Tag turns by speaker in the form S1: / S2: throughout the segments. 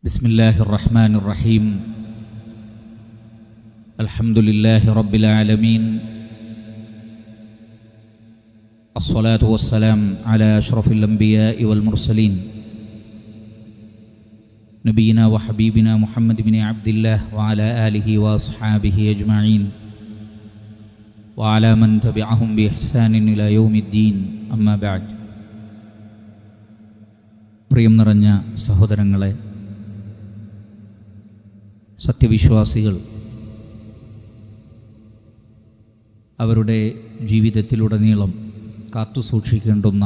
S1: بسم الله الرحمن الرحيم الحمد لله رب العالمين الصلاة والسلام على أشرف الأنبياء والمرسلين نبينا وحبيبنا محمد بن عبد الله وعلى آله وأصحابه أجمعين وعلى من تبعهم بإحسان إلى يوم الدين أما بعد പ്രിയം നിറഞ്ഞ സഹോദരങ്ങളെ സത്യവിശ്വാസികൾ അവരുടെ ജീവിതത്തിലുടനീളം കാത്തു സൂക്ഷിക്കേണ്ടുന്ന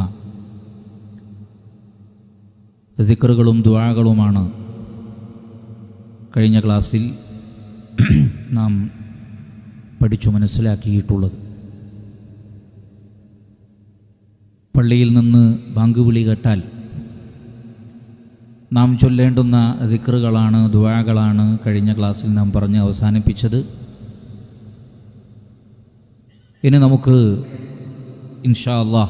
S1: ദിക്കറുകളും ദ്വാകളുമാണ് കഴിഞ്ഞ ക്ലാസ്സിൽ നാം പഠിച്ചു മനസ്സിലാക്കിയിട്ടുള്ളത് പള്ളിയിൽ നിന്ന് ബാങ്ക് വിളി കേട്ടാൽ നാം ചൊല്ലേണ്ടുന്ന ദിക്റുകളാണ് ദുവാകളാണ് കഴിഞ്ഞ ക്ലാസ്സിൽ നാം പറഞ്ഞ് അവസാനിപ്പിച്ചത് ഇനി നമുക്ക് ഇൻഷാ അള്ളാഹ്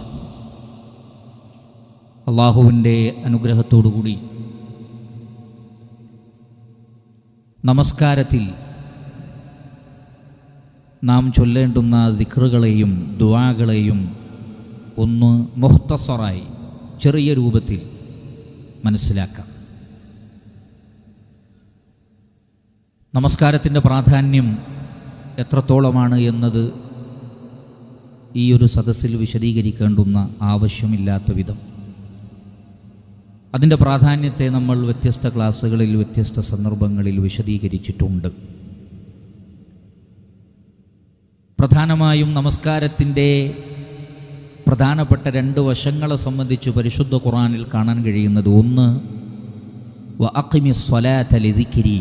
S1: അള്ളാഹുവിൻ്റെ അനുഗ്രഹത്തോടുകൂടി നമസ്കാരത്തിൽ നാം ചൊല്ലേണ്ടുന്ന ദിക്റുകളെയും ദുവാകളെയും ഒന്ന് മുഖ്തസറായി ചെറിയ രൂപത്തിൽ മനസ്സിലാക്കാം നമസ്കാരത്തിൻ്റെ പ്രാധാന്യം എത്രത്തോളമാണ് എന്നത് ഈ ഒരു സദസ്സിൽ വിശദീകരിക്കേണ്ടുന്ന ആവശ്യമില്ലാത്ത വിധം അതിൻ്റെ പ്രാധാന്യത്തെ നമ്മൾ വ്യത്യസ്ത ക്ലാസ്സുകളിൽ വ്യത്യസ്ത സന്ദർഭങ്ങളിൽ വിശദീകരിച്ചിട്ടുണ്ട് പ്രധാനമായും നമസ്കാരത്തിൻ്റെ പ്രധാനപ്പെട്ട രണ്ട് വശങ്ങളെ സംബന്ധിച്ച് പരിശുദ്ധ ഖുറാനിൽ കാണാൻ കഴിയുന്നത് ഒന്ന് വ അക്കിമി സ്വലാത്തലിതിക്കിരി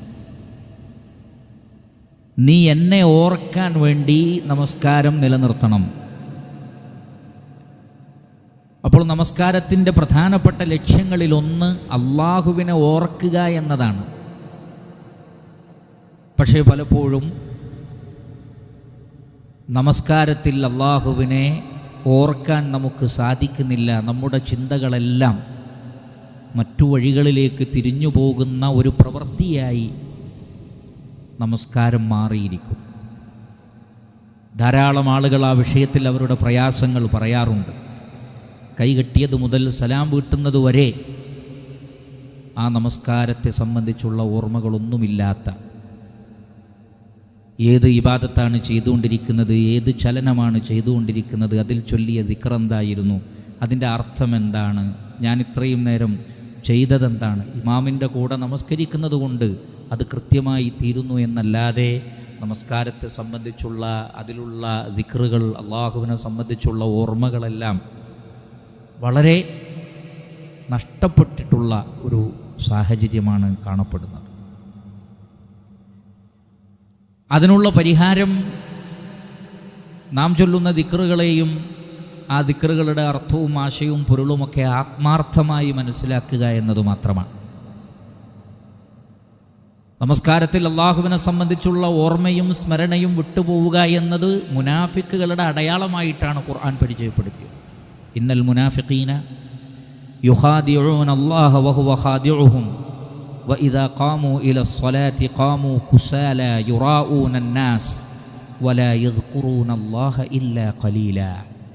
S1: നീ എന്നെ ഓർക്കാൻ വേണ്ടി നമസ്കാരം നിലനിർത്തണം അപ്പോൾ നമസ്കാരത്തിൻ്റെ പ്രധാനപ്പെട്ട ലക്ഷ്യങ്ങളിലൊന്ന് അള്ളാഹുവിനെ ഓർക്കുക എന്നതാണ് പക്ഷേ പലപ്പോഴും നമസ്കാരത്തിൽ അള്ളാഹുവിനെ ഓർക്കാൻ നമുക്ക് സാധിക്കുന്നില്ല നമ്മുടെ ചിന്തകളെല്ലാം മറ്റു വഴികളിലേക്ക് തിരിഞ്ഞു പോകുന്ന ഒരു പ്രവൃത്തിയായി നമസ്കാരം മാറിയിരിക്കും ധാരാളം ആളുകൾ ആ വിഷയത്തിൽ അവരുടെ പ്രയാസങ്ങൾ പറയാറുണ്ട് കൈകെട്ടിയത് മുതൽ സലാം വീട്ടുന്നത് വരെ ആ നമസ്കാരത്തെ സംബന്ധിച്ചുള്ള ഓർമ്മകളൊന്നുമില്ലാത്ത ഏത് ഇബാദത്താണ് ചെയ്തുകൊണ്ടിരിക്കുന്നത് ഏത് ചലനമാണ് ചെയ്തുകൊണ്ടിരിക്കുന്നത് അതിൽ ചൊല്ലിയ ദിക്റെന്തായിരുന്നു അതിൻ്റെ അർത്ഥം എന്താണ് ഞാൻ ഇത്രയും നേരം ചെയ്തതെന്താണ് ഇമാമിൻ്റെ കൂടെ നമസ്കരിക്കുന്നത് കൊണ്ട് അത് കൃത്യമായി തീരുന്നു എന്നല്ലാതെ നമസ്കാരത്തെ സംബന്ധിച്ചുള്ള അതിലുള്ള ദിക്റുകൾ അള്ളാഹുവിനെ സംബന്ധിച്ചുള്ള ഓർമ്മകളെല്ലാം വളരെ നഷ്ടപ്പെട്ടിട്ടുള്ള ഒരു സാഹചര്യമാണ് കാണപ്പെടുന്നത് അതിനുള്ള പരിഹാരം നാം ചൊല്ലുന്ന ദിക്റുകളെയും ആ ദിക്റുകളുടെ അർത്ഥവും ആശയവും പൊരുളുമൊക്കെ ആത്മാർത്ഥമായി മനസ്സിലാക്കുക എന്നത് മാത്രമാണ് നമസ്കാരത്തിൽ അള്ളാഹുവിനെ സംബന്ധിച്ചുള്ള ഓർമ്മയും സ്മരണയും വിട്ടുപോവുക എന്നത് മുനാഫിക്കുകളുടെ അടയാളമായിട്ടാണ് ഖുർആൻ പരിചയപ്പെടുത്തിയത് ഇന്നൽ മുനാഫിഖീന യുഹാദിഊൻ അള്ളാഹ വഹുവ ഖാദിഉഹും وإذا قاموا إلى الصلاة قاموا كسالى يراءون الناس ولا يذكرون الله إلا قليلا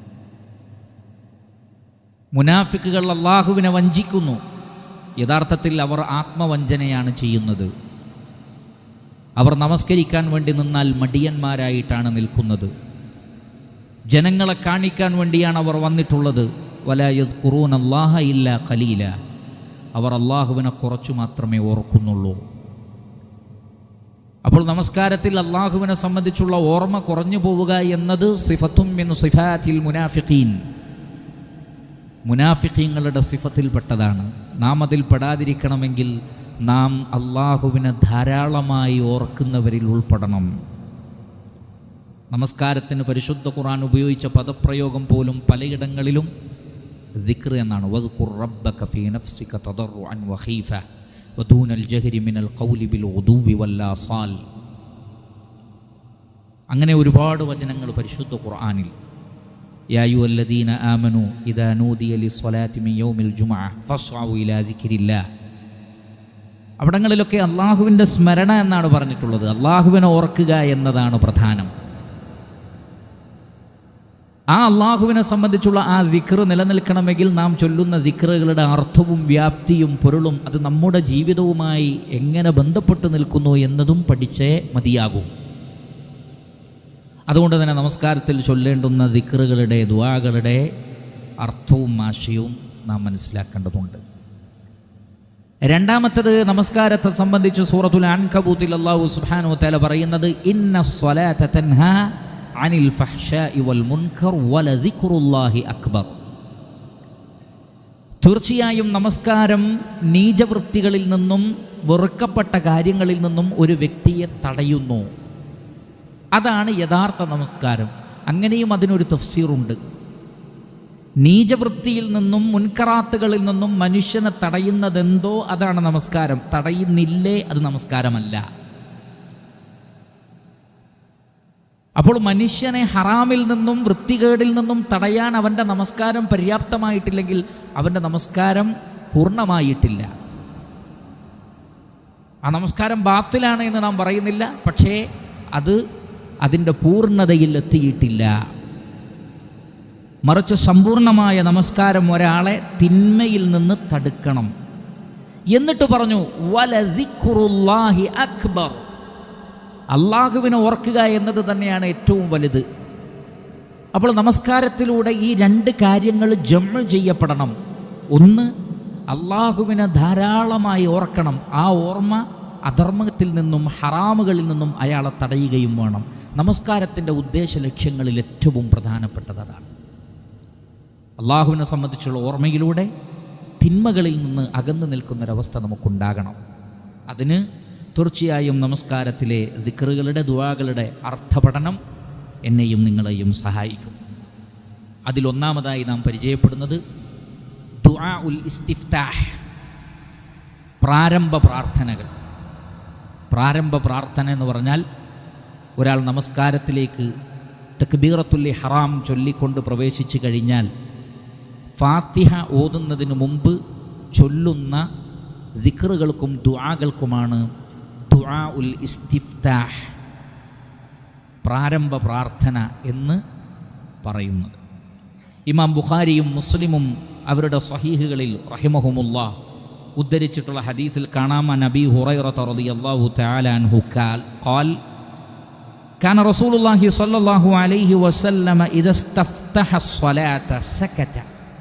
S1: മുനാഫിക്കുകൾ അള്ളാഹുവിനെ വഞ്ചിക്കുന്നു യഥാർത്ഥത്തിൽ അവർ ആത്മവഞ്ചനയാണ് ചെയ്യുന്നത് അവർ നമസ്കരിക്കാൻ വേണ്ടി നിന്നാൽ മടിയന്മാരായിട്ടാണ് നിൽക്കുന്നത് ജനങ്ങളെ കാണിക്കാൻ വേണ്ടിയാണ് അവർ വന്നിട്ടുള്ളത് വലായത് ഖുറൂൻ അള്ളാഹ ഇല്ല കലീല അവർ അള്ളാഹുവിനെ കുറച്ചു മാത്രമേ ഓർക്കുന്നുള്ളൂ അപ്പോൾ നമസ്കാരത്തിൽ അള്ളാഹുവിനെ സംബന്ധിച്ചുള്ള ഓർമ്മ കുറഞ്ഞു പോവുക എന്നത് സിഫത്തും മിൻ സിഫാത്തിൽ മുനാഫിഖീൻ മുനാഫിഖീങ്ങളുടെ സിഫത്തിൽപ്പെട്ടതാണ് നാം അതിൽ പെടാതിരിക്കണമെങ്കിൽ നാം അള്ളാഹുവിനെ ധാരാളമായി ഓർക്കുന്നവരിൽ ഉൾപ്പെടണം നമസ്കാരത്തിന് പരിശുദ്ധ ഖുർആൻ ഉപയോഗിച്ച പദപ്രയോഗം പോലും പലയിടങ്ങളിലും ദിക്ർ എന്നാണ് വദ്കുർ റബ്ബക ഫീ നഫ്സിക തദറുഅൻ വഖീഫ വദൂന الجهر من القول بالغدو والآصال അങ്ങനെ ഒരുപാട് വചനങ്ങൾ പരിശുദ്ധ ഖുർആനിൽ يا أيها الذين آمنوا إذا نودي للصلاة من يوم الجمعة فاسعوا إلى ذكر الله അവിടങ്ങളിലൊക്കെ അള്ളാഹുവിൻ്റെ സ്മരണ എന്നാണ് പറഞ്ഞിട്ടുള്ളത് അള്ളാഹുവിനെ ഓർക്കുക എന്നതാണ് പ്രധാനം ആ അള്ളാഹുവിനെ സംബന്ധിച്ചുള്ള ആ ദിക്ർ നിലനിൽക്കണമെങ്കിൽ നാം ചൊല്ലുന്ന ദിക്റുകളുടെ അർത്ഥവും വ്യാപ്തിയും പൊരുളും അത് നമ്മുടെ ജീവിതവുമായി എങ്ങനെ ബന്ധപ്പെട്ട് നിൽക്കുന്നു എന്നതും പഠിച്ചേ മതിയാകും അതുകൊണ്ട് തന്നെ നമസ്കാരത്തിൽ ചൊല്ലേണ്ടുന്ന ദിക്റുകളുടെ ദ്വാകളുടെ അർത്ഥവും ആശയവും നാം മനസ്സിലാക്കേണ്ടതുണ്ട് രണ്ടാമത്തത് നമസ്കാരത്തെ സംബന്ധിച്ച് സൂറത്തുൽ അൻകബൂത്തിൽ അള്ളാഹു സുബ്ഹാനഹു തആല പറയുന്നത് ഇന്ന സ്വലാത്ത തൻഹ അനിൽ ഫഹ്ശാഇ വൽ മുൻകർ വലദിക്റുല്ലാഹി അക്ബർ തീർച്ചയായും നമസ്കാരം നീചവൃത്തികളിൽ നിന്നും വെറുക്കപ്പെട്ട കാര്യങ്ങളിൽ നിന്നും ഒരു വ്യക്തിയെ തടയുന്നു അതാണ് യഥാർത്ഥ നമസ്കാരം അങ്ങനെയും അതിനൊരു തഫ്സീറുണ്ട് നീചവൃത്തിയിൽ നിന്നും മുൻകറാത്തുകളിൽ നിന്നും മനുഷ്യനെ തടയുന്നതെന്തോ അതാണ് നമസ്കാരം തടയുന്നില്ലേ അത് നമസ്കാരമല്ല അപ്പോൾ മനുഷ്യനെ ഹറാമിൽ നിന്നും വൃത്തികേടിൽ നിന്നും തടയാൻ അവൻ്റെ നമസ്കാരം പര്യാപ്തമായിട്ടില്ലെങ്കിൽ അവൻ്റെ നമസ്കാരം പൂർണ്ണമായിട്ടില്ല ആ നമസ്കാരം ബാത്തിലാണ് എന്ന് നാം പറയുന്നില്ല പക്ഷേ അത് അതിൻ്റെ പൂർണ്ണതയിൽ എത്തിയിട്ടില്ല മറിച്ച് സമ്പൂർണമായ നമസ്കാരം ഒരാളെ തിന്മയിൽ നിന്ന് തടുക്കണം എന്നിട്ട് പറഞ്ഞു വലദിഖുറുല്ലാഹി അക്ബർ അള്ളാഹുവിനെ ഓർക്കുക എന്നത് തന്നെയാണ് ഏറ്റവും വലുത് അപ്പോൾ നമസ്കാരത്തിലൂടെ ഈ രണ്ട് കാര്യങ്ങൾ ജമ്മ ചെയ്യപ്പെടണം ഒന്ന് അള്ളാഹുവിനെ ധാരാളമായി ഓർക്കണം ആ ഓർമ്മ അധർമ്മത്തിൽ നിന്നും ഹറാമുകളിൽ നിന്നും അയാളെ തടയുകയും വേണം നമസ്കാരത്തിൻ്റെ ഉദ്ദേശ ലക്ഷ്യങ്ങളിൽ ഏറ്റവും പ്രധാനപ്പെട്ടത് അതാണ് അള്ളാഹുവിനെ സംബന്ധിച്ചുള്ള ഓർമ്മയിലൂടെ തിന്മകളിൽ നിന്ന് അകന്നു നിൽക്കുന്നൊരവസ്ഥ നമുക്കുണ്ടാകണം അതിന് തീർച്ചയായും നമസ്കാരത്തിലെ ദിക്കറുകളുടെ ദുവാകളുടെ അർത്ഥപഠനം എന്നെയും നിങ്ങളെയും സഹായിക്കും അതിലൊന്നാമതായി നാം പരിചയപ്പെടുന്നത് ദുആ ഉൽ ഇസ്തിഫ്താഹ് പ്രാരംഭ പ്രാർത്ഥനകൾ പ്രാരംഭ പ്രാർത്ഥന എന്ന് പറഞ്ഞാൽ ഒരാൾ നമസ്കാരത്തിലേക്ക് തക്ബീറത്തുല്ലി ഹറാം ചൊല്ലിക്കൊണ്ട് പ്രവേശിച്ചു കഴിഞ്ഞാൽ ഫാത്തിഹ ഓതുന്നതിന് മുമ്പ് ചൊല്ലുന്ന ദിക്റുകൾക്കും ദുആകൾക്കുമാണ് ദുആ ഉൽ ഇസ്തിഫ്താഹ് പ്രാരംഭ പ്രാർത്ഥന എന്ന് പറയുന്നത് ഇമാം ബുഖാരിയും മുസ്ലിമും അവരുടെ സഹീഹുകളിൽ റഹിമഹുമുല്ല ഉദ്ധരിച്ചിട്ടുള്ള ഹദീസിൽ കാണാം നബി ഹുറൈറത്ത് റളിയല്ലാഹു തആല അൻഹു ഖാൽ ഖാൽ كان رسول الله صلى الله عليه وسلم إذا استفتح الصلاة سكت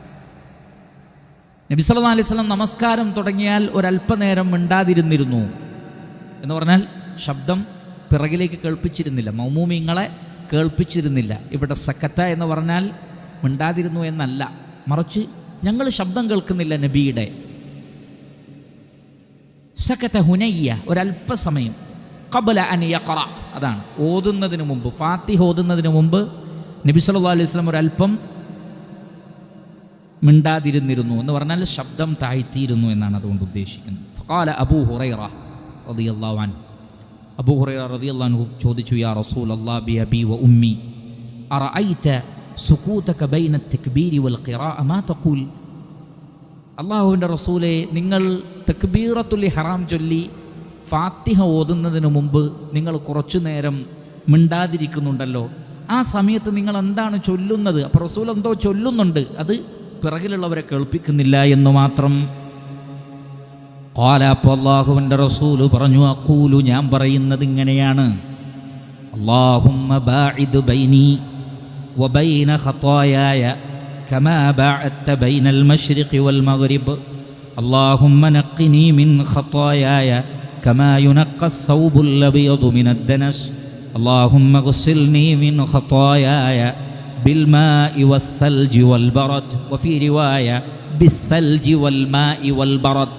S1: നബി സല്ലല്ലാഹു അലൈഹി വസല്ലം നമസ്കാരം തുടങ്ങിയാൽ ഒരല്പനേരം മിണ്ടാതിരുന്നിരുന്നു എന്ന് പറഞ്ഞാൽ ശബ്ദം പിറകിലേക്ക് കേൾപ്പിച്ചിരുന്നില്ല മൗമൂമിങ്ങളെ കേൾപ്പിച്ചിരുന്നില്ല ഇവിടെ സക്കത്ത എന്ന് പറഞ്ഞാൽ മിണ്ടാതിരുന്നു എന്നല്ല മറിച്ച് ഞങ്ങൾ ശബ്ദം കേൾക്കുന്നില്ല നബിയുടെ സക്കത്ത ഹുനയ്യ ഒരല്പസമയം കബല അൻ യഖറ അതാണ് ഓതുന്നതിന് മുമ്പ് ഫാത്തിഹ ഓതുന്നതിന് മുമ്പ് നബി സല്ലല്ലാഹു അലൈഹി വസല്ലം ഒരല്പം മിണ്ടാതിരുന്നിരുന്നു എന്ന് പറഞ്ഞാൽ ശബ്ദം താഴ്ത്തിയിരുന്നു എന്നാണ് അതുകൊണ്ട് ഉദ്ദേശിക്കുന്നത് ഫഖാല അബൂ ഹുറൈറ റളിയല്ലാഹു അൻഹു അബൂ ഹുറൈറ റളിയല്ലാഹു അൻഹു ചോദിച്ചു യാ റസൂലല്ലാഹ് ബി അബി വ ഉമ്മി അറഅയ്ത സുകൂതക ബൈന التكبير والقراءة ما تقول അള്ളാഹുവിൻ്റെ റസൂലെ നിങ്ങൾ തക്ബീറത്തുൽ ഹറാം ചൊല്ലി ഫാത്തിഹ ഓതുന്നതിന് മുമ്പ് നിങ്ങൾ കുറച്ചു നേരം മിണ്ടാതിരിക്കുന്നുണ്ടല്ലോ ആ സമയത്ത് നിങ്ങൾ എന്താണ് ചൊല്ലുന്നത് അപ്പോൾ റസൂൽ എന്തോ ചൊല്ലുന്നുണ്ട് അത് പിറകിലുള്ളവരെ കേൾപ്പിക്കുന്നില്ല എന്ന് മാത്രം കോല അപ്പോൾ അള്ളാഹുവിൻ്റെ റസൂല് പറഞ്ഞു അക്കൂലു ഞാൻ പറയുന്നത് ഇങ്ങനെയാണ് അള്ളാഹുമ്മ ബാഇദ് ബൈനി وبين خطاياي كما باعدت بين المشرق والمغرب اللهم نقني من خطاياي كما ينقى الثوب الابيض من الدنس اللهم اغسلني من خطاياي بالماء والثلج والبرد وفي روايه بالثلج والماء والبرد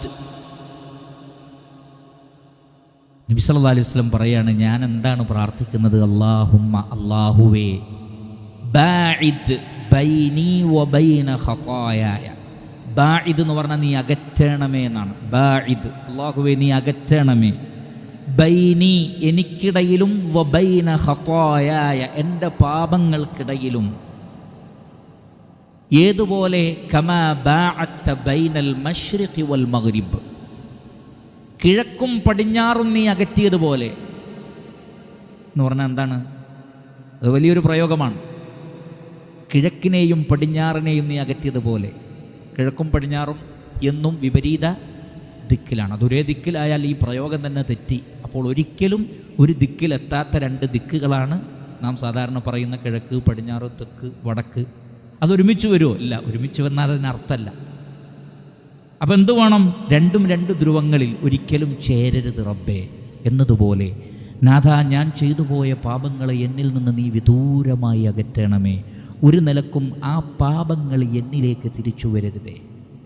S1: നബി സല്ലല്ലാഹു അലൈഹി വസല്ലം പറയാണ് ഞാൻ എന്താണ് പ്രാർത്ഥിക്കുന്നത് അല്ലാഹുമ്മ അല്ലാഹുവേ ബാഇദ് ബൈനി വബൈന ഖതായായ ബാഇദ് എന്ന് പറഞ്ഞാൽ നീ അകറ്റണമേ എന്നാണ് ബാഇദ് അല്ലാഹുവേ നീ അകറ്റണമേ ബൈനി എനിക്കിടയിലും വബൈന ഖതായായ എൻ്റെ പാപങ്ങൾക്കിടയിലും ഏതുപോലെ കമാ ബാഅത്ത ബൈനൽ മശ്രിഖി വൽ മഗ്രിബ് കിഴക്കും പടിഞ്ഞാറും നീ അകറ്റിയതുപോലെ എന്ന് പറഞ്ഞാൽ എന്താണ് അത് വലിയൊരു പ്രയോഗമാണ് കിഴക്കിനെയും പടിഞ്ഞാറിനെയും നീ അകറ്റിയതുപോലെ കിഴക്കും പടിഞ്ഞാറും എന്നും വിപരീത ദിക്കിലാണ് അതൊരേ ദിക്കിലായാൽ ഈ പ്രയോഗം തന്നെ തെറ്റി അപ്പോൾ ഒരിക്കലും ഒരു ദിക്കിലെത്താത്ത രണ്ട് ദിക്കുകളാണ് നാം സാധാരണ പറയുന്ന കിഴക്ക് പടിഞ്ഞാറ് തെക്ക് വടക്ക് അതൊരുമിച്ച് വരുമോ ഇല്ല ഒരുമിച്ച് വന്നാൽ അതിന് അർത്ഥമല്ല അപ്പം എന്തു വേണം രണ്ടും രണ്ട് ധ്രുവങ്ങളിൽ ഒരിക്കലും ചേരരുത് റബ്ബേ എന്നതുപോലെ നാഥ ഞാൻ ചെയ്തു പോയ പാപങ്ങളെ എന്നിൽ നിന്ന് നീ വിദൂരമായി അകറ്റണമേ ഒരു നിലക്കും ആ പാപങ്ങൾ എന്നിലേക്ക് തിരിച്ചു വരരുതേ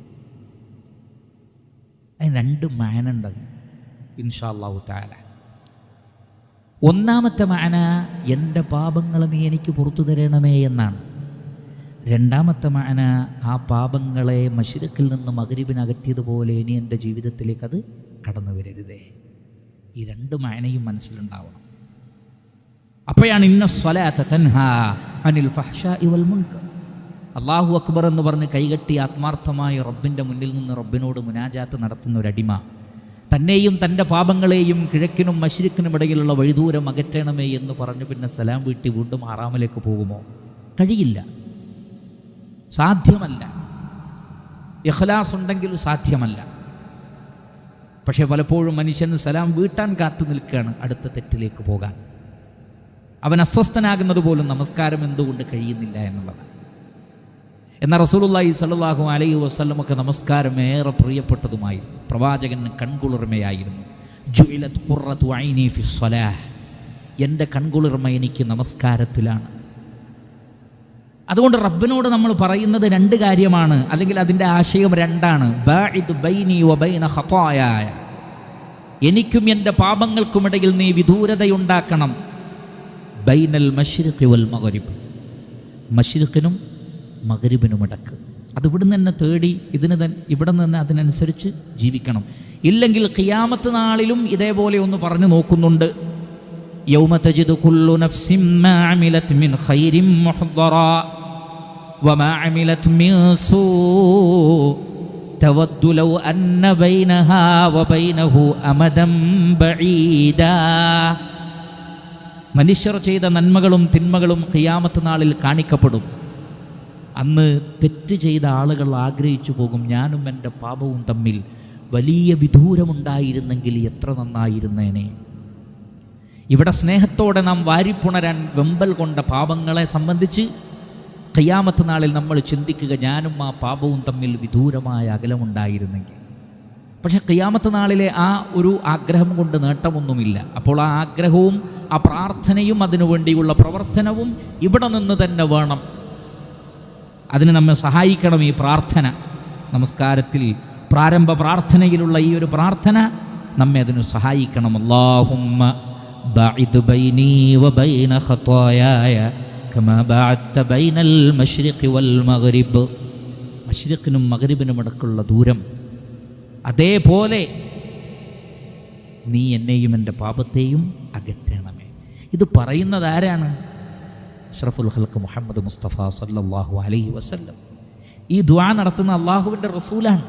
S1: അതിന് രണ്ട് മാനുണ്ടത് ഇൻഷാല്ലാഹു താല ഒന്നാമത്തെ മാന എൻ്റെ പാപങ്ങൾ നീ എനിക്ക് പുറത്തു തരണമേ എന്നാണ് രണ്ടാമത്തെ മാന ആ പാപങ്ങളെ മഷിരക്കിൽ നിന്ന് മകരിവിന് അകറ്റിയതുപോലെ ഇനി എൻ്റെ ജീവിതത്തിലേക്ക് അത് കടന്നു വരരുതേ ഈ രണ്ട് മാനയും മനസ്സിലുണ്ടാവണം അപ്പോഴാണ് ഇന്ന സ്വലാത്ത തൻഹ അനിൽ ഫഹ്ഷ ഇവൽ മുൻകർ അള്ളാഹു അക്ബർ എന്ന് പറഞ്ഞ് കൈകെട്ടി ആത്മാർത്ഥമായി റബ്ബിൻ്റെ മുന്നിൽ നിന്ന് റബ്ബിനോട് മുനാജാത്ത് നടത്തുന്ന ഒരടിമ തന്നെയും തൻ്റെ പാപങ്ങളെയും കിഴക്കിനും മഷിരിക്കിനും ഇടയിലുള്ള വഴിദൂരം അകറ്റണമേ എന്ന് പറഞ്ഞു പിന്നെ സലാം വീട്ടി വീണ്ടും ആറാമിലേക്ക് പോകുമോ കഴിയില്ല സാധ്യമല്ല ഇഖ്ലാസ് ഉണ്ടെങ്കിൽ സാധ്യമല്ല പക്ഷേ പലപ്പോഴും മനുഷ്യന് സലാം വീട്ടാൻ കാത്തു നിൽക്കുകയാണ് അടുത്ത തെറ്റിലേക്ക് പോകാൻ അവൻ അസ്വസ്ഥനാകുന്നത് പോലും നമസ്കാരം എന്തുകൊണ്ട് കഴിയുന്നില്ല എന്നുള്ളതാണ് എന്നാൽ റസൂലുള്ളാഹി സല്ലല്ലാഹു അലൈഹി വസല്ലമക്ക് നമസ്കാരം ഏറെ പ്രിയപ്പെട്ടതുമായിരുന്നു പ്രവാചകന് കൺകുളിർമയായിരുന്നു ജുഇലത് ഖുറത്തു ഐനി ഫി സ്വലാഹ് എൻ്റെ കൺകുളിർമ എനിക്ക് നമസ്കാരത്തിലാണ് അതുകൊണ്ട് റബ്ബിനോട് നമ്മൾ പറയുന്നത് രണ്ട് കാര്യമാണ് അല്ലെങ്കിൽ അതിൻ്റെ ആശയം രണ്ടാണ് ബാഇദ് ബൈനി വബൈന ഖതായായ എനിക്കും എൻ്റെ പാപങ്ങൾക്കുമിടയിൽ നീ വിദൂരതയുണ്ടാക്കണം ബൈനൽ മഷ്രിഖി വൽ മഗ്രിബ് മഷ്രിഖിനും മഗ്രിബിനും ഇടക്ക് അത് ഇവിടുന്ന് തന്നെ തേടി ഇതിന് തന്നെ ഇവിടെ നിന്ന് അതിനനുസരിച്ച് ജീവിക്കണം ഇല്ലെങ്കിൽ ഖിയാമത്ത് നാളിലും ഇതേപോലെ ഒന്ന് പറഞ്ഞു നോക്കുന്നുണ്ട് يوم تجد كل نفس ما عملت من خير محضرا وما عملت من سوء تود لو أن بينها وبينه أمدا بعيدا മനുഷ്യർ ചെയ്ത നന്മകളും തിന്മകളും ഖിയാമത്ത് നാളിൽ കാണിക്കപ്പെടും അന്ന് തെറ്റ് ചെയ്ത ആളുകൾ ആഗ്രഹിച്ചു പോകും ഞാനും എൻ്റെ പാപവും തമ്മിൽ വലിയ വിദൂരമുണ്ടായിരുന്നെങ്കിൽ എത്ര നന്നായിരുന്നേനെ ഇവിടെ സ്നേഹത്തോടെ നാം വാരിപ്പുണരാൻ വെമ്പൽ കൊണ്ട പാപങ്ങളെ സംബന്ധിച്ച് കയ്യാമത്ത് നാളിൽ നമ്മൾ ചിന്തിക്കുക ഞാനും ആ പാപവും തമ്മിൽ വിദൂരമായ അകലമുണ്ടായിരുന്നെങ്കിൽ പക്ഷെ കയ്യാമത്ത് നാളിലെ ആ ഒരു ആഗ്രഹം കൊണ്ട് നേട്ടമൊന്നുമില്ല അപ്പോൾ ആ ആഗ്രഹവും ആ പ്രാർത്ഥനയും അതിനു വേണ്ടിയുള്ള പ്രവർത്തനവും ഇവിടെ നിന്ന് തന്നെ വേണം അതിന് നമ്മെ സഹായിക്കണം ഈ പ്രാർത്ഥന നമസ്കാരത്തിൽ പ്രാരംഭ പ്രാർത്ഥനയിലുള്ള ഈ ഒരു പ്രാർത്ഥന നമ്മെ അതിന് സഹായിക്കണം അള്ളാഹുമ്മ بعد بيني وبين خطاياي كما بعدت بين المشرق والمغرب മഷ്രിഖിനും മകരിബിനും ഇടക്കുള്ള ദൂരം അതേപോലെ നീ എന്നെയും എൻ്റെ പാപത്തെയും അകറ്റണമേ ഇത് പറയുന്നത് ആരാണ് അഷ്റഫുൽ ഹൽക്ക് മുഹമ്മദ് മുസ്തഫ സല്ലല്ലാഹു അലൈഹി വസല്ലം ഈ ദ്വാ നടത്തുന്ന അള്ളാഹുവിൻ്റെ റസൂലാണ്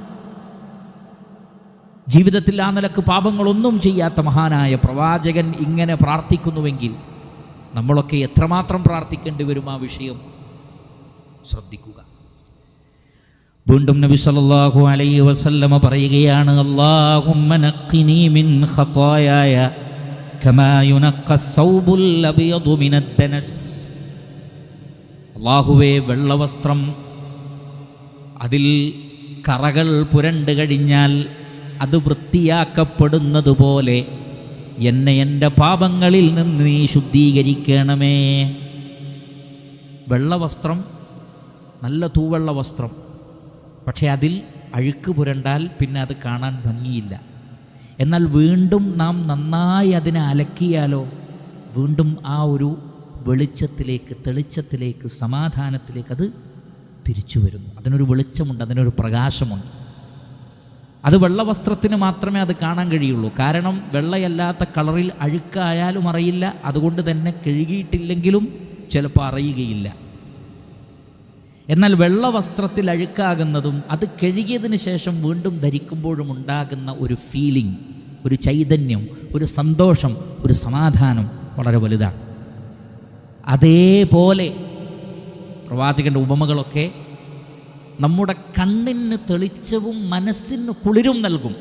S1: ജീവിതത്തിൽ ആ നിലക്ക് പാപങ്ങളൊന്നും ചെയ്യാത്ത മഹാനായ പ്രവാചകൻ ഇങ്ങനെ പ്രാർത്ഥിക്കുന്നുവെങ്കിൽ നമ്മളൊക്കെ എത്രമാത്രം പ്രാർത്ഥിക്കേണ്ടി വരും ആ വിഷയം ശ്രദ്ധിക്കുക വീണ്ടും നബി സല്ലല്ലാഹു അലൈഹി വസല്ലമ പറയുകയാണ് അല്ലാഹുമ്മ നഖിനി മിൻ ഖതായായ കമാ യുനഖ സൗബുൽ അബിയദു മിനദ് ദനസ് അല്ലാഹുവേ വെള്ളവസ്ത്രം അതിൽ കറകൾ പുരണ്ട് കഴിഞ്ഞാൽ അത് വൃത്തിയാക്കപ്പെടുന്നത് പോലെ എന്നെ എൻ്റെ പാപങ്ങളിൽ നിന്ന് നീ ശുദ്ധീകരിക്കണമേ വെള്ളവസ്ത്രം നല്ല തൂവെള്ള വസ്ത്രം പക്ഷേ അതിൽ അഴുക്ക് പുരണ്ടാൽ പിന്നെ അത് കാണാൻ ഭംഗിയില്ല എന്നാൽ വീണ്ടും നാം നന്നായി അതിനെ അലക്കിയാലോ വീണ്ടും ആ ഒരു വെളിച്ചത്തിലേക്ക് തെളിച്ചത്തിലേക്ക് സമാധാനത്തിലേക്ക് അത് തിരിച്ചു വരുന്നു അതിനൊരു വെളിച്ചമുണ്ട് അതിനൊരു പ്രകാശമുണ്ട് അത് വെള്ളവസ്ത്രത്തിന് മാത്രമേ അത് കാണാൻ കഴിയുള്ളൂ കാരണം വെള്ളയല്ലാത്ത കളറിൽ അഴുക്കായാലും അറിയില്ല അതുകൊണ്ട് തന്നെ കഴുകിയിട്ടില്ലെങ്കിലും ചിലപ്പോൾ അറിയുകയില്ല എന്നാൽ വെള്ളവസ്ത്രത്തിൽ അഴുക്കാകുന്നതും അത് കഴുകിയതിന് ശേഷം വീണ്ടും ധരിക്കുമ്പോഴും ഉണ്ടാകുന്ന ഒരു ഫീലിംഗ് ഒരു ചൈതന്യം ഒരു സന്തോഷം ഒരു സമാധാനം വളരെ വലുതാണ് അതേപോലെ പ്രവാചകൻ്റെ ഉപമകളൊക്കെ നമ്മുടെ കണ്ണിന് തെളിച്ചവും മനസ്സിന് കുളിരും നൽകും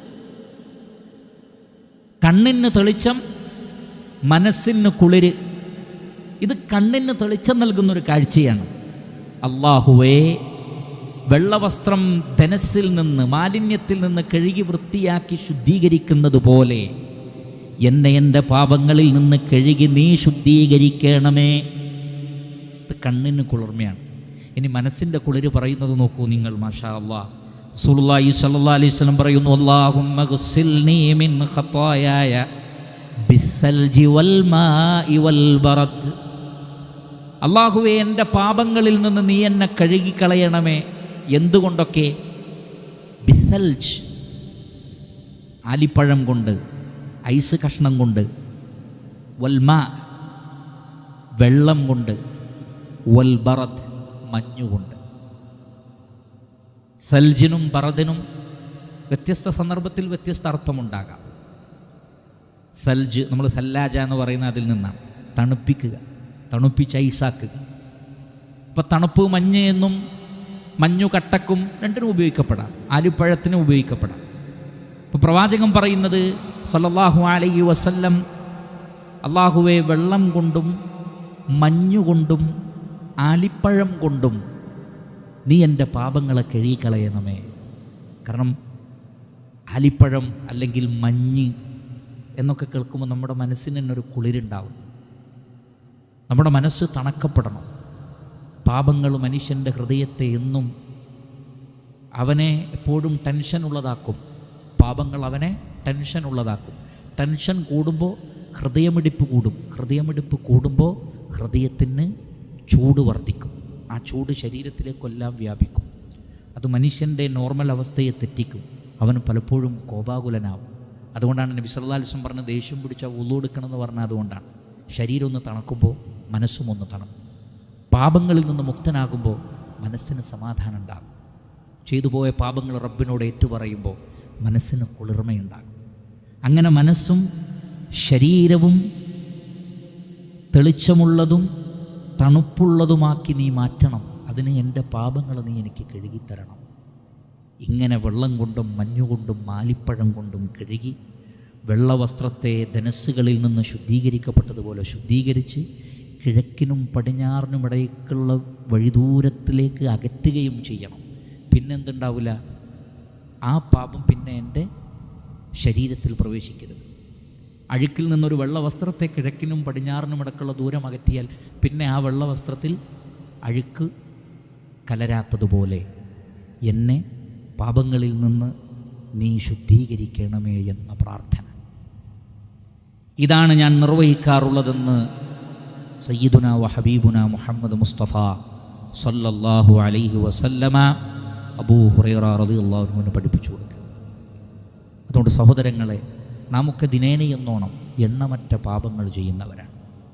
S1: കണ്ണിന് തെളിച്ചം മനസ്സിന് കുളിര് ഇത് കണ്ണിന് തെളിച്ചം നൽകുന്ന ഒരു കാഴ്ചയാണ് അള്ളാഹുവേ വെള്ളവസ്ത്രം ധനസ്സിൽ നിന്ന് മാലിന്യത്തിൽ നിന്ന് കഴുകി വൃത്തിയാക്കി ശുദ്ധീകരിക്കുന്നത് പോലെ എന്നെ എൻ്റെ പാപങ്ങളിൽ നിന്ന് കഴുകി നീ ശുദ്ധീകരിക്കണമേ ഇത് കണ്ണിന് കുളിർമയാണ് ഇനി മനസ്സിൻ്റെ കുളിര് പറയുന്നത് നോക്കൂ നിങ്ങൾ മാഷാ അള്ളാഹ് സുലുല്ലാഹി സല്ലല്ലാഹു അലൈഹി വസല്ലം പറയുന്നു അല്ലാഹുമ്മ ഗ്സിൽനീ മിൻ ഖതായായ ബിസ്സൽജി വൽ മാഇ വൽ ബറദ് അള്ളാഹുവെ എൻ്റെ പാപങ്ങളിൽ നിന്ന് നീ എന്നെ കഴുകിക്കളയണമേ എന്തുകൊണ്ടൊക്കെ ബിസൽജ് ആലിപ്പഴം കൊണ്ട് ഐസ് കഷ്ണം കൊണ്ട് വൽമ വെള്ളം കൊണ്ട് വൽബറദ് മഞ്ഞുകൊണ്ട് സൽജിനും ബറദിനും വ്യത്യസ്ത സന്ദർഭത്തിൽ വ്യത്യസ്ത അർത്ഥമുണ്ടാകാം സൽജ് നമ്മൾ സല്ലാജ എന്ന് പറയുന്ന അതിൽ നിന്നാണ് തണുപ്പിക്കുക തണുപ്പിച്ച് ഐസാക്കുക ഇപ്പം തണുപ്പ് മഞ്ഞ് എന്നും മഞ്ഞു കട്ടക്കും രണ്ടിനും ഉപയോഗിക്കപ്പെടാം ആലിപ്പഴത്തിനും ഉപയോഗിക്കപ്പെടാം ഇപ്പോൾ പ്രവാചകൻ പറയുന്നത് സല്ലല്ലാഹു അലൈഹി വസല്ലം അള്ളാഹുവെ വെള്ളം കൊണ്ടും മഞ്ഞുകൊണ്ടും ആലിപ്പഴം കൊണ്ടും നീ എൻ്റെ പാപങ്ങളെ കഴുകിക്കളയണമേ കാരണം ആലിപ്പഴം അല്ലെങ്കിൽ മഞ്ഞ് എന്നൊക്കെ കേൾക്കുമ്പോൾ നമ്മുടെ മനസ്സിന് തന്നെ ഒരു കുളിരുണ്ടാവും നമ്മുടെ മനസ്സ് തണക്കപ്പെടണം പാപങ്ങൾ മനുഷ്യൻ്റെ ഹൃദയത്തെ എന്നും അവനെ എപ്പോഴും ടെൻഷൻ ഉള്ളതാക്കും പാപങ്ങൾ അവനെ ടെൻഷൻ ഉള്ളതാക്കും ടെൻഷൻ കൂടുമ്പോൾ ഹൃദയമിടിപ്പ് കൂടും ഹൃദയമിടിപ്പ് കൂടുമ്പോൾ ഹൃദയത്തിന് ചൂട് വർദ്ധിക്കും ആ ചൂട് ശരീരത്തിലേക്കെല്ലാം വ്യാപിക്കും അത് മനുഷ്യൻ്റെ നോർമൽ അവസ്ഥയെ തെറ്റിക്കും അവൻ പലപ്പോഴും കോപാകുലനാവും അതുകൊണ്ടാണ് നബി സല്ലല്ലാഹു അലൈഹി വസല്ലം പറഞ്ഞ ദേഷ്യം പിടിച്ച ഉള്ളൊടുക്കണം എന്ന് പറഞ്ഞാൽ അതുകൊണ്ടാണ് ശരീരം ഒന്ന് തണുക്കുമ്പോൾ മനസ്സും ഒന്ന് തണുക്കും പാപങ്ങളിൽ നിന്ന് മുക്തനാകുമ്പോൾ മനസ്സിന് സമാധാനം ഉണ്ടാകും ചെയ്തു പോയ പാപങ്ങൾ റബ്ബിനോട് ഏറ്റുപറയുമ്പോൾ മനസ്സിന് കുളിർമയുണ്ടാകും അങ്ങനെ മനസ്സും ശരീരവും തെളിച്ചമുള്ളതും തണുപ്പുള്ളതുമാക്കി നീ മാറ്റണം അതിന് എൻ്റെ പാപങ്ങൾ നീ എനിക്ക് കഴുകിത്തരണം ഇങ്ങനെ വെള്ളം കൊണ്ടും മഞ്ഞുകൊണ്ടും മാലിപ്പഴം കൊണ്ടും കഴുകി വെള്ളവസ്ത്രത്തെ ധനസ്സുകളിൽ നിന്ന് ശുദ്ധീകരിക്കപ്പെട്ടതുപോലെ ശുദ്ധീകരിച്ച് കിഴക്കിനും പടിഞ്ഞാറിനും ഇടയ്ക്കുള്ള വഴിദൂരത്തിലേക്ക് അകറ്റുകയും ചെയ്യണം പിന്നെന്തുണ്ടാവില്ല ആ പാപം പിന്നെ എൻ്റെ ശരീരത്തിൽ പ്രവേശിക്കരുത് അഴുക്കിൽ നിന്നൊരു വെള്ളവസ്ത്രത്തെ കിഴക്കിനും പടിഞ്ഞാറിനും ഇടക്കുള്ള ദൂരം അകറ്റിയാൽ പിന്നെ ആ വെള്ളവസ്ത്രത്തിൽ അഴുക്ക് കലരാത്തതുപോലെ എന്നെ പാപങ്ങളിൽ നിന്ന് നീ ശുദ്ധീകരിക്കണമേ എന്ന പ്രാർത്ഥന ഇതാണ് ഞാൻ നിർവഹിക്കാറുള്ളതെന്ന് സയ്യിദുന വ ഹബീബുന മുഹമ്മദ് മുസ്തഫ സല്ലല്ലാഹു അലൈഹി വസല്ലമ അബൂ ഹുറൈറ റളിയല്ലാഹുവിന് പഠിപ്പിച്ചു കൊടുക്കുക അതുകൊണ്ട് സഹോദരങ്ങളെ നമുക്ക് ദിനേനയെന്നോണം എണ്ണമറ്റ പാപങ്ങൾ ചെയ്യുന്നവരാണ്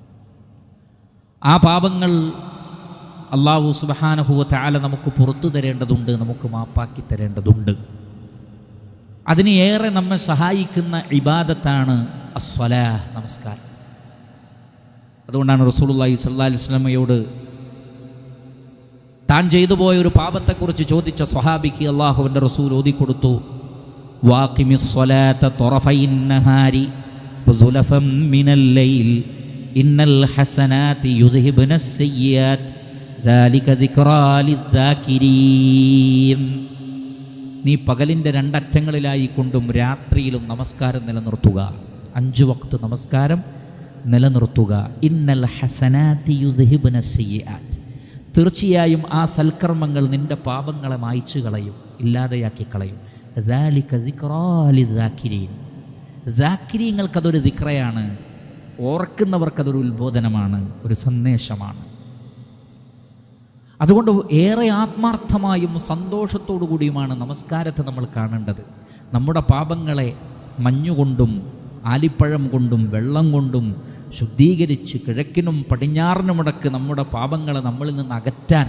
S1: ആ പാപങ്ങൾ അള്ളാഹു സുബഹാനഹുവ താല നമുക്ക് പുറത്തു തരേണ്ടതുണ്ട് നമുക്ക് മാപ്പാക്കി തരേണ്ടതുണ്ട് അതിന് ഏറെ നമ്മെ സഹായിക്കുന്ന ഇബാദത്താണ് അസ്വലാ നമസ്കാരം അതുകൊണ്ടാണ് റസൂലുള്ളാഹി സ്വല്ലല്ലാഹി അലൈഹി വസല്ലമയോട് താൻ ചെയ്തു പോയ ഒരു പാപത്തെക്കുറിച്ച് ചോദിച്ച സ്വഹാബിക്ക് അള്ളാഹുവിൻ്റെ റസൂൽ ഓതിക്കൊടുത്തു واقم الصلاة طرفي النهار وزلفا من الليل إن الحسنات يذهبن السيئات ذلك ذكرى للذاكرين നീ പകലിൻ്റെ രണ്ടറ്റങ്ങളിലായി കൊണ്ടും രാത്രിയിലും നമസ്കാരം നിലനിർത്തുക അഞ്ച് വക്ത് നമസ്കാരം നിലനിർത്തുക ഇന്നൽ ഹസനാത്തി യുദ്ഹിബുന സയ്യാത്ത് തീർച്ചയായും ആ സൽക്കർമ്മങ്ങൾ നിന്റെ പാപങ്ങളെ മായ്ച്ചു കളയും ഇല്ലാതെയാക്കി കളയും ദാക്കിരീങ്ങൾക്കതൊരു ദിക്റയാണ് ഓർക്കുന്നവർക്കതൊരു ഉത്ബോധനമാണ് ഒരു സന്ദേശമാണ് അതുകൊണ്ട് ഏറെ ആത്മാർത്ഥമായും സന്തോഷത്തോടു കൂടിയുമാണ് നമസ്കാരത്തെ നമ്മൾ കാണേണ്ടത് നമ്മുടെ പാപങ്ങളെ മഞ്ഞുകൊണ്ടും ആലിപ്പഴം കൊണ്ടും വെള്ളം കൊണ്ടും ശുദ്ധീകരിച്ച് കിഴക്കിനും പടിഞ്ഞാറിനുമിടക്ക് നമ്മുടെ പാപങ്ങളെ നമ്മളിൽ നിന്ന് അകറ്റാൻ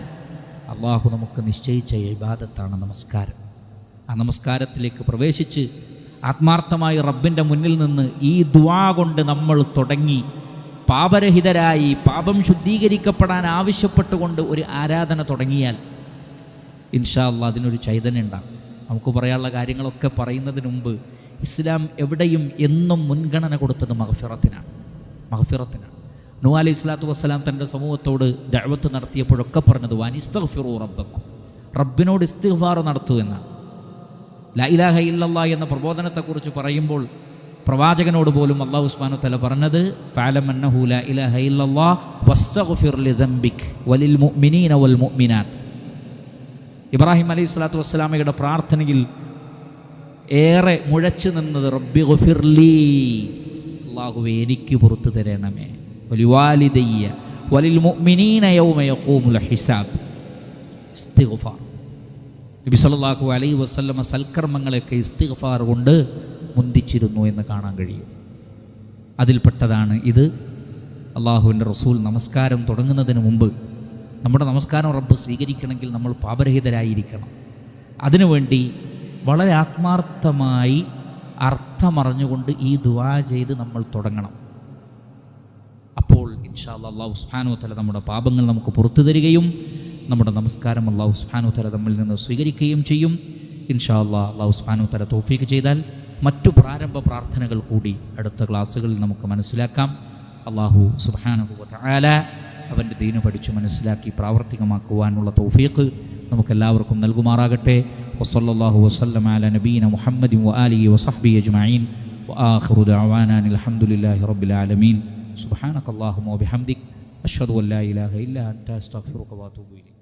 S1: അള്ളാഹു നമുക്ക് നിശ്ചയിച്ച ഇബാദത്താണ് നമസ്കാരം ആ നമസ്കാരത്തിലേക്ക് പ്രവേശിച്ച് ആത്മാർത്ഥമായി റബ്ബിൻ്റെ മുന്നിൽ നിന്ന് ഈ ദുവാ കൊണ്ട് നമ്മൾ തുടങ്ങി പാപരഹിതരായി പാപം ശുദ്ധീകരിക്കപ്പെടാൻ ആവശ്യപ്പെട്ടുകൊണ്ട് ഒരു ആരാധന തുടങ്ങിയാൽ ഇൻഷാ അള്ളാ അതിനൊരു ചൈതന്യം ഉണ്ടാകും നമുക്ക് പറയാനുള്ള കാര്യങ്ങളൊക്കെ പറയുന്നതിന് മുമ്പ് ഇസ്ലാം എവിടെയും എന്നും മുൻഗണന കൊടുത്തത് മഹഫിറത്തിനാണ് മഹഫിറത്തിനാണ് നൂ അലൈഹി സ്വലാത്തു വസ്സലാം തൻ്റെ സമൂഹത്തോട് ദഴവത്ത് നടത്തിയപ്പോഴൊക്കെ പറഞ്ഞത് വാനിസ്തഫിറു റബ്ബക്കും റബ്ബിനോട് ഇസ്തിഗ്ഫാർ നടത്തൂ എന്നാണ് ലാ ഇലാഹ ഇല്ലല്ലാ എന്ന പ്രബോധനത്തെക്കുറിച്ച് പറയുമ്പോൾ പ്രവാചകനോട് പോലും അള്ളാഹു ഉസ്മാനു തല പറഞ്ഞത് ഫാലം അന്നഹു ലാ ഇലാഹ ഇല്ലല്ലാ വസ്തഗ്ഫിർ ലിദംബിക് വലിൽ മുഅ്മിനീന വൽ മുഅ്മിനാത്ത് ഇബ്രാഹിം അലൈഹി സ്വലാത്തു വസ്സലാമയുടെ പ്രാർത്ഥനയിൽ ഏറെ മുഴച്ചു നിന്നത് റബ്ബി ഗുഫിർലി അള്ളാഹുവെ എനിക്ക് പുറത്തു തരണമേ വലിവാലിദയ്യ വലിൽ മുഅ്മിനീന യൗമ യഖൂമുൽ ഹിസാബ് ഇസ്തിഗ്ഫാർ നബി സല്ലല്ലാഹു അലൈഹി വസല്ലമ സൽക്കർമ്മങ്ങളെയൊക്കെ ഇസ്തിഗ്ഫാർ കൊണ്ട് മുന്തിച്ചിരുന്നു എന്ന് കാണാൻ കഴിയും അതിൽപ്പെട്ടതാണ് ഇത് അള്ളാഹുവിൻ്റെ റസൂൽ നമസ്കാരം തുടങ്ങുന്നതിന് മുമ്പ് നമ്മുടെ നമസ്കാരം റബ്ബ് സ്വീകരിക്കണമെങ്കിൽ നമ്മൾ പാപരഹിതരായിരിക്കണം അതിനുവേണ്ടി വളരെ ആത്മാർത്ഥമായി അർത്ഥമറിഞ്ഞുകൊണ്ട് ഈ ദുവാ ചെയ്ത് നമ്മൾ തുടങ്ങണം അപ്പോൾ ഇൻഷാ അല്ലാ അള്ളാഹു സുഹാനു തല നമ്മുടെ പാപങ്ങൾ നമുക്ക് പുറത്തു തരികയും നമ്മുടെ നമസ്കാരം അള്ളാഹു സുഹാനു തല നമ്മിൽ നിന്ന് സ്വീകരിക്കുകയും ചെയ്യും ഇൻഷാ അല്ലാ അള്ളാഹു സുഹാനു തല തോഫീക്ക് ചെയ്താൽ മറ്റു പ്രാരംഭ പ്രാർത്ഥനകൾ കൂടി അടുത്ത ക്ലാസ്സുകളിൽ നമുക്ക് മനസ്സിലാക്കാം അള്ളാഹു സുബാനു ആല അവൻ്റെ ദീന് പഠിച്ച് മനസ്സിലാക്കി പ്രാവർത്തികമാക്കുവാനുള്ള തൗഫീഖ് നമുക്കെല്ലാവർക്കും നൽകുമാറാകട്ടെ വസല്ലാഹു വസ്ലം അല നബീന മുഹമ്മദ് വആലി വസഹബി അജ്മഈൻ وآخر دعوانا أن الحمد لله رب العالمين سبحانك اللهم وبحمدك أشهد أن لا إله إلا أنت أستغفرك وأتوب إليك